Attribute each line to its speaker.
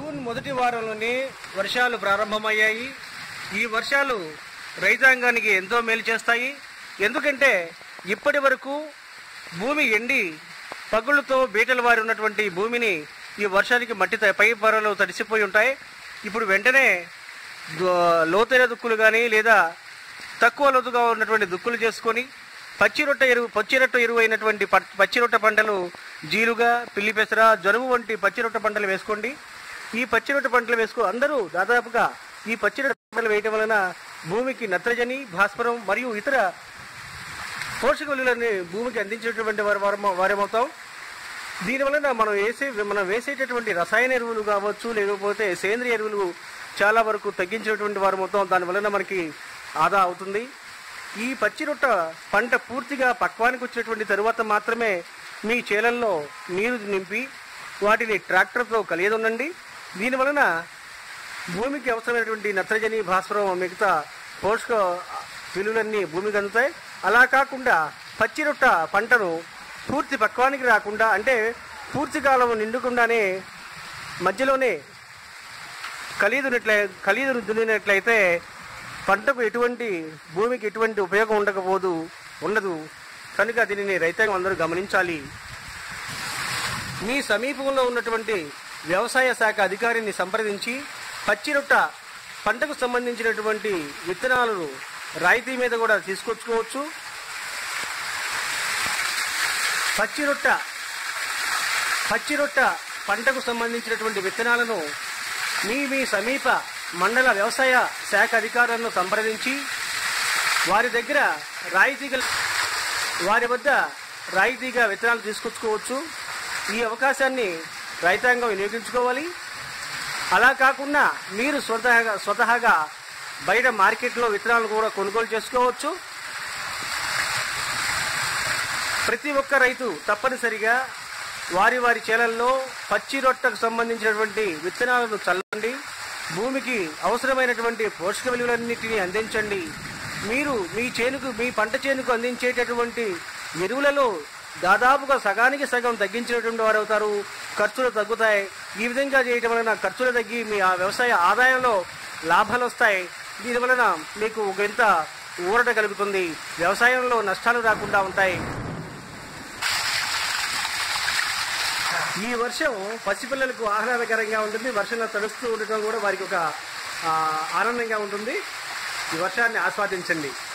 Speaker 1: June మొదటి వారంలోనే వర్షాలు ప్రారంభమయ్యాయి ఈ వర్షాలు రైతాంగానికి ఎంతో మేలు చేస్తాయి ఎందుకంటే ఇప్పటి వరకు భూమి ఎండి పగుళ్ళతో బీటలు వారి ఉన్నటువంటి భూమిని ఈ వర్షానికి మట్టి త- పై పొరలు తడిసిపోయి ఉంటాయి ఇప్పుడు వెంటనే దో- లోతైన దుక్కులు కానీ లేదా తక్కువ లోతుగా ఉన్నటువంటి దుక్కులు చేసుకొని పచ్చిరొట్ట ఎరువు పచ్చిరొట్ట ఎరువు అయినటువంటి ప- పచ్చిరొట్ట పంటలు జీలుగా పిల్లి పెసర జరువు వంటి పచ్చిరొట్ట పంటలు వేసుకోండి ఈ పచ్చిరొట్ట పంటలు వేసుకో అందరూ దాదాపుగా ఈ పచ్చిరొట్ట పంటలు వేయటం వలన భూమికి నత్రజని భాస్వరం మరియు ఇతర పోషక విలువలని భూమికి అందించేటువంటి వారు వారమ- వారేమవుతాం దీనివలన మనం వేసే మనం వేసేటటువంటి రసాయన ఎరువులు కావచ్చు లేకపోతే సేంద్రియ ఎరువులు చాలా వరకు తగ్గించేటువంటి వారు మొత్తం దాని వలన మనకి ఆదా అవుతుంది ఈ పచ్చి రొట్ట పంట పూర్తిగా పక్వానికి వచ్చినటువంటి తరువాత మాత్రమే మీ చేలల్లో నీరు నింపి వాటిని ట్రాక్టర్తో కలియదుండండి దీనివలన భూమికి అవసరమైనటువంటి నత్రజని భాస్వరం మిగతా పోషక విలువలన్నీ భూమికి అందుతాయి అలా కాకుండా పచ్చి రొట్ట పంటను పూర్తి పక్వానికి రాకుండా అంటే పూర్తి కాలం నిండుకుండానే మధ్యలోనే ఖలీదునట్లే ఖలీదును దున్నినట్లయితే పంటకు ఎటువంటి భూమికి ఎటువంటి ఉపయోగం ఉండకపోదు ఉండదు కనుక దీనిని రైతాంగం అందరూ గమనించాలి మీ సమీపంలో ఉన్నటువంటి వ్యవసాయ శాఖ అధికారిని సంప్రదించి పచ్చిరొట్ట పంటకు సంబంధించినటువంటి విత్తనాలను రాయితీ మీద కూడా తీసుకొచ్చుకోవచ్చు పచ్చిరొట్ట పచ్చిరొట్ట పంటకు సంబంధించినటువంటి విత్తనాలను మీ మీ సమీప మండల వ్యవసాయ శాఖ అధికారులను సంప్రదించి వారి దగ్గర రాయితీగల వారి వద్ద రాయితీగా విత్తనాలు తీసుకొచ్చుకోవచ్చు ఈ అవకాశాన్ని రైతాంగం వినియోగించుకోవాలి అలా కాకుండా మీరు స్వతహాగా స్వతహాగా బయట మార్కెట్లో విత్తనాలు కూడా కొనుగోలు చేసుకోవచ్చు ప్రతి ఒక్క రైతు తప్పనిసరిగా వారి వారి చేలల్లో పచ్చి రొట్టకు సంబంధించినటువంటి విత్తనాలను చల్లండి భూమికి అవసరమైనటువంటి పోషక విలువలన్నిటినీ అందించండి మీరు మీ చేనుకు మీ పంట చేనుకు అందించేటటువంటి ఎరువులలో దాదాపుగా సగానికి సగం తగ్గించినటువంటి వారు అవుతారు ఖర్చులు తగ్గుతాయి ఈ విధంగా చేయటం వలన ఖర్చులు తగ్గి మీ ఆ వ్యవసాయ ఆదాయంలో లాభాలు వస్తాయి దీని వలన మీకు ఒక ఇంత ఊరట కలుగుతుంది వ్యవసాయంలో నష్టాలు రాకుండా ఉంటాయి ఈ వర్షం పసిపిల్లలకు ఆహ్లాదకరంగా ఉంటుంది వర్షంలో తడుస్తూ ఉండటం కూడా వారికి ఒక ఆ, ఆనందంగా ఉంటుంది ఈ వర్షాన్ని ఆస్వాదించండి